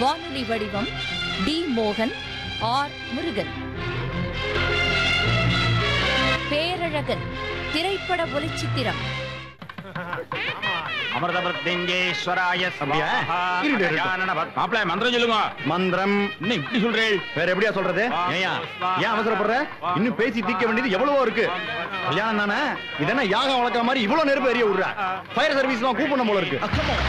வானொலி வடிவம் டி மோகன் ஆர் முருகன் பேரழகன் திரைப்பட ஒலிச்சித்திரம் அமிர்தபிருத்திங்கேஸ்வராய அப்படியா? இருங்க, இருங்க. மாப்பிள மந்திரம் சொல்லுங்க மந்திரம் என்ன இப்படி சொல்றேன் வேற எப்படியா சொல்றது ஏயா ஏன் அவசரப்படுற இன்னும் பேசி தீர்க்க வேண்டியது எவ்வளவோ இருக்கு கல்யாணம் தானே இதென்ன யாகம் வளர்க்குற மாதிரி இவ்வளவு நெருப்பு எரிய விடுற ஃபயர் சர்வீஸ் எல்லாம் கூப்பிடணும் போல இருக்கு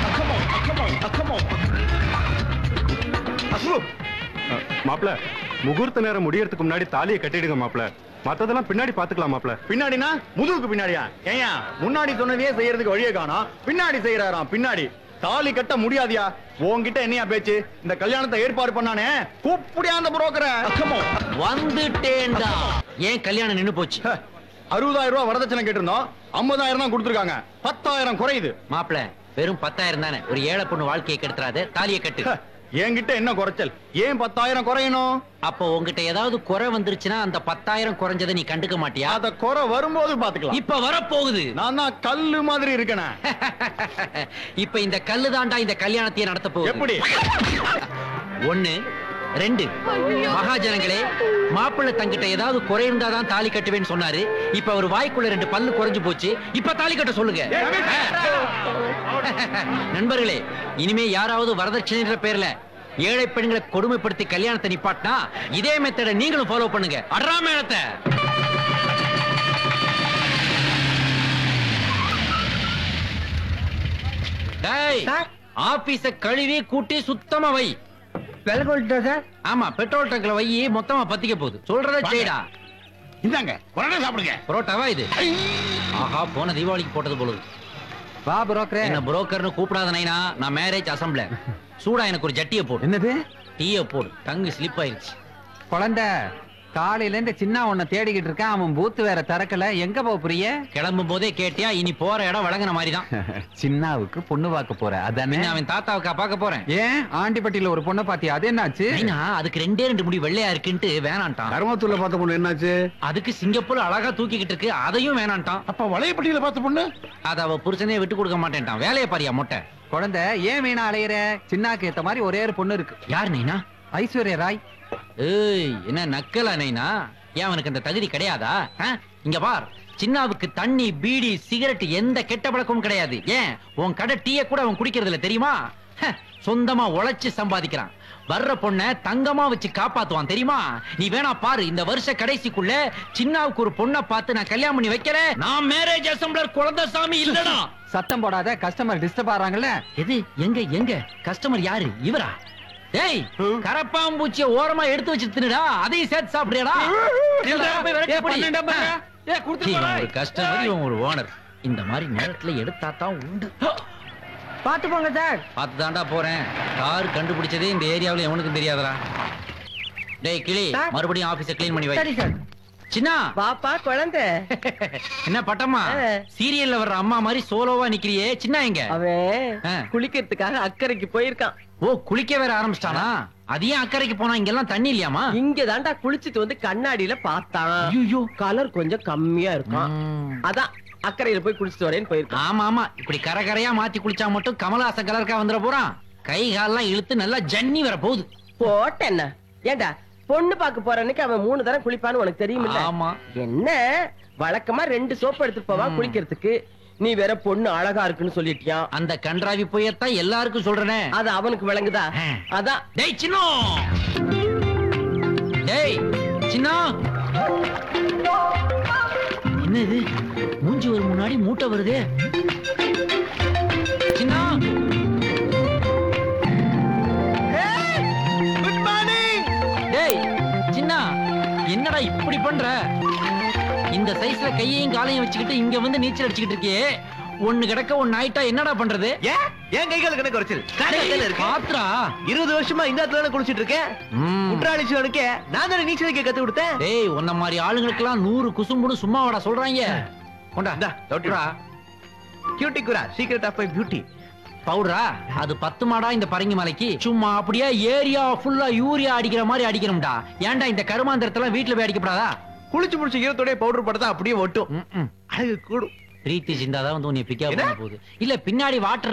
அஸ்லு, மாப்ள முகூர்த்த நேரம் முடியறதுக்கு முன்னாடி தாலியை கட்டிடுங்க மாப்ள மத்ததெல்லாம் பின்னாடி பாத்துக்கலாம் மாப்ள பின்னாடினா முதுகுக்கு பின்னாடியா ஏயா முன்னாடி சொன்னதையே செய்யறதுக்கு வழியே காணோம் பின்னாடி செய்யறாராம் பின்னாடி தாலி கட்ட முடியாதியா உன்கிட்ட என்னையா பேச்சு இந்த கல்யாணத்தை ஏற்பாடு பண்ணானே கூப்பிடியா அந்த புரோக்கரை வந்துட்டேன்டா ஏன் கல்யாணம் நின்னு போச்சு ஹ, அறுபதாயிரம் ரூபாய் வரதட்சணை கேட்டிருந்தோம் ஐம்பதாயிரம் தான் கொடுத்துருக்காங்க பத்தாயிரம் குறையுது மாப்பிள வெறும் பத்தாயிரம் தானே ஒரு ஏழை பொண்ணு வாழ்க்கையை கெடுத்துறாத தாலியை கட்டு ஹ, என்கிட்ட என்ன குறைச்சல் ஏன் பத்தாயிரம் குறையணும் அப்போ உங்ககிட்ட ஏதாவது குறை வந்துருச்சுன்னா அந்த பத்தாயிரம் குறைஞ்சதை நீ கண்டுக்க மாட்டியா அத குறை வரும்போது பாத்துக்கலாம் இப்ப வரப்போகுது நான் தான் கல்லு மாதிரி இருக்கேனே இப்ப இந்த கல்லு தாண்டா இந்த கல்யாணத்தையே நடத்த போகுது எப்படி ஒண்ணு ரெண்டு மகாஜனங்களே மாப்பிள்ளை தங்கிட்ட ஏதாவது குறை இருந்தாதான் தாலி கட்டுவேன்னு சொன்னாரு இப்ப அவர் வாய்க்குள்ள ரெண்டு பல்லு குறைஞ்சு போச்சு இப்ப தாலி கட்ட சொல்லுங்க நண்பர்களே இனிமே யாராவது வரதட்சணைன்ற பேர்ல ஏழை பெண்களை கொடுமைப்படுத்தி கல்யாணத்தை நிப்பாட்டினா இதே மெத்தட நீங்களும் ஃபாலோ பண்ணுங்க அட்ரா மேளத்தை டேய் ஆபீஸ கழுவி கூட்டி சுத்தமா வை விலை கொண்டுட்டா சார் ஆமா பெட்ரோல் டங்க்ல வை மொத்தமா பத்திக்க போகுது சொல்றத செய்டா இந்தாங்க கொரோனா சாப்பிடுங்க புரோட்டாவா இது ஆஹா போன தீபாவளிக்கு போட்டது போல இருக்கு. வா புரோக்கரே என்ன புரோக்கர்னு கூப்பிடாத நைனா நான் மேரேஜ் அசம்பிள சூடா எனக்கு ஒரு ஜட்டிய போடு என்னது டீய போடு டங்கு ஸ்லிப் ஆயிருச்சு குழந்தை காலையில இருந்து சின்ன உன்னை தேடிக்கிட்டு இருக்கேன் அவன் பூத்து வேற திறக்கல எங்க போக புரிய கிளம்பும் போதே கேட்டியா இனி போற இடம் வழங்கின மாதிரி தான் சின்னாவுக்கு பொண்ணு பார்க்க போற அதானே அவன் தாத்தாவுக்கா பார்க்க போறேன் ஏன் ஆண்டிப்பட்டியில ஒரு பொண்ணை பாத்தியா அது என்னாச்சு நைனா அதுக்கு ரெண்டே ரெண்டு முடி வெள்ளையா இருக்குன்ட்டு வேணான்ட்டான் கருமத்தூர்ல பார்த்த பொண்ணு என்னாச்சு அதுக்கு சிங்கப்பூர் அழகா தூக்கிக்கிட்டு இருக்கு அதையும் வேணான்ட்டான் அப்ப வளையப்பட்டியில பார்த்த பொண்ணு அத அவ புருஷனே விட்டு கொடுக்க மாட்டேன்ட்டான் வேலையை பாரியா மொட்டை குழந்தை ஏன் வீணா அலையிற சின்னாக்கு ஏத்த மாதிரி ஒரே ஒரு பொண்ணு இருக்கு யார் நைனா ஐஸ்வர்யா ராய் ஏய் என்ன நக்கலா நைனா ஏன் அவனுக்கு அந்த தகுதி கிடையாதா ஆ? இங்க பார் சின்னாவுக்கு தண்ணி பீடி சிகரெட் எந்த கெட்ட பழக்கமும் கிடையாது ஏன் உன் கடை டீய கூட அவன் குடிக்கிறது இல்ல தெரியுமா ஹ, சொந்தமா உழைச்சு சம்பாதிக்கிறான் வர்ற பொண்ண தங்கமா வச்சு காப்பாத்துவான் தெரியுமா நீ வேணா பாரு இந்த வருஷ கடைசிக்குள்ள சின்னாவுக்கு ஒரு பொண்ணை பார்த்து நான் கல்யாணம் பண்ணி வைக்கல நான் மேரேஜ் அசம்பிளர் குழந்தை சாமி இல்லடா சத்தம் போடாத கஸ்டமர் டிஸ்டர்ப் ஆறாங்கல்ல எது எங்க எங்க கஸ்டமர் யாரு இவரா டேய் கரப்பாம்பூச்சிய ஓரமா எடுத்து வச்சு தின்னுடா அதையும் சேர்த்து சாப்பிடுறியாடா நில்றா, போய் விரட்டி புடி. இவன் ஒரு கஸ்டமர் இவன் ஒரு ஓனர் இந்த மாதிரி நேரத்துல எடுத்தா தான் உண்டு பாத்து போங்க சார் பார்த்து தாண்டா போறேன் கார் கண்டுபிடிச்சதே இந்த ஏரியாவுல எவனுக்கும் தெரியாதடா டேய் கிளி சார். மறுபடியும் ஆபீஸ க்ளீன் பண்ணி வை சரி சார் சின்ன பாப்பா குழந்தை என்ன பட்டம்மா ஆ. சீரியல்ல வர்ற அம்மா மாதிரி சோலோவா நிக்கிறியே சின்ன எங்க அவன் ஆ. குளிக்கிறதுக்காக அக்கறைக்கு போயிருக்கான் ஓ குளிக்க வேற ஆரம்பிச்சிட்டானா அது ஏன் அக்கறைக்கு போனா இங்கெல்லாம் தண்ணி இல்லையாமா இங்க தாண்டா குளிச்சிட்டு வந்து கண்ணாடியில பார்த்தான் ஐயோ கலர் கொஞ்சம் கம்மியா இருக்கும் அதான் அக்கறையில போய் குளிச்சிட்டு வரேன்னு போயிருக்கான் ஆமா ஆமா இப்படி கரகரையா மாத்தி குளிச்சா மட்டும் கமலஹாசன் கலருக்கா வந்துட போறான் கை கால்லாம் இழுத்து நல்லா ஜன்னி வர போகுது போட்ட என்ன ஏண்டா பொண்ணு பார்க்க போற அன்னைக்கு அவன் மூணு தரம் குளிப்பான்னு உனக்கு தெரியுமில்ல ஆமா என்ன வழக்கமா ரெண்டு சோப்பு எடுத்துட்டு போவான் குளிக்கிறதுக்கு நீ வேற பொண்ணு அழகா இருக்குன்னு சொல்லிட்டியான் அந்த கன்றாவி புயத்தான் எல்லாருக்கும் சொல்றேனே அது அவனுக்கு விளங்குதா ஆ. அதான் டேய் சின்னோ டேய் சின்னோ என்ன இது மூஞ்சி ஒரு முன்னாடி மூட்டை வருதே சின்னா டேய் சின்னா என்னடா இப்படி பண்ற இந்த சைஸ்ல கையையும் காலையும் வச்சுக்கிட்டு இங்க வந்து நீச்சல் அடிச்சுக்கிட்டு இருக்கியே ஒண்ணு கிடக்க ஒண்ணு ஆயிட்டா என்னடா பண்றது ஏன் ஏன் கை காலுக்கு என்ன குறைச்சல் டேய், பாத்துடா இருபது வருஷமா இந்த இடத்துல தானே குளிச்சிட்டு இருக்கேன் ம். குற்றாலி சிவனுக்கு நான் தானே நீச்சல் அடிக்க கத்து கொடுத்தேன் டேய் உன்ன மாதிரி ஆளுங்களுக்கெல்லாம் நூறு குசும்புன்னு சும்மா வாடா சொல்றாங்க கொண்டா இந்தா, தொட்டுடா. கியூட்டி குரா சீக்ரெட் ஆஃப் மை பியூட்டி பவுடரா அது பத்து மாடா இந்த பரங்கி மலைக்கு சும்மா அப்படியே ஏரியா ஃபுல்லா யூரியா அடிக்கிற மாதிரி அடிக்கணும்டா ஏன்டா இந்த கருமாந்திரத்தெல்லாம் வீட்டுல போய் அடிக்கப்படாதா குளிச்சு முடிச்ச ஈரத்தோட பவுடர் போட்டா அப்படியே ஒட்டும் ம்ம். அழகு கூடும் பிரீத்தி சிந்தாதான் வந்து உன்னை பிக்கப் என்ன? பண்ண போகுது இல்ல பின்னாடி வாட்டர்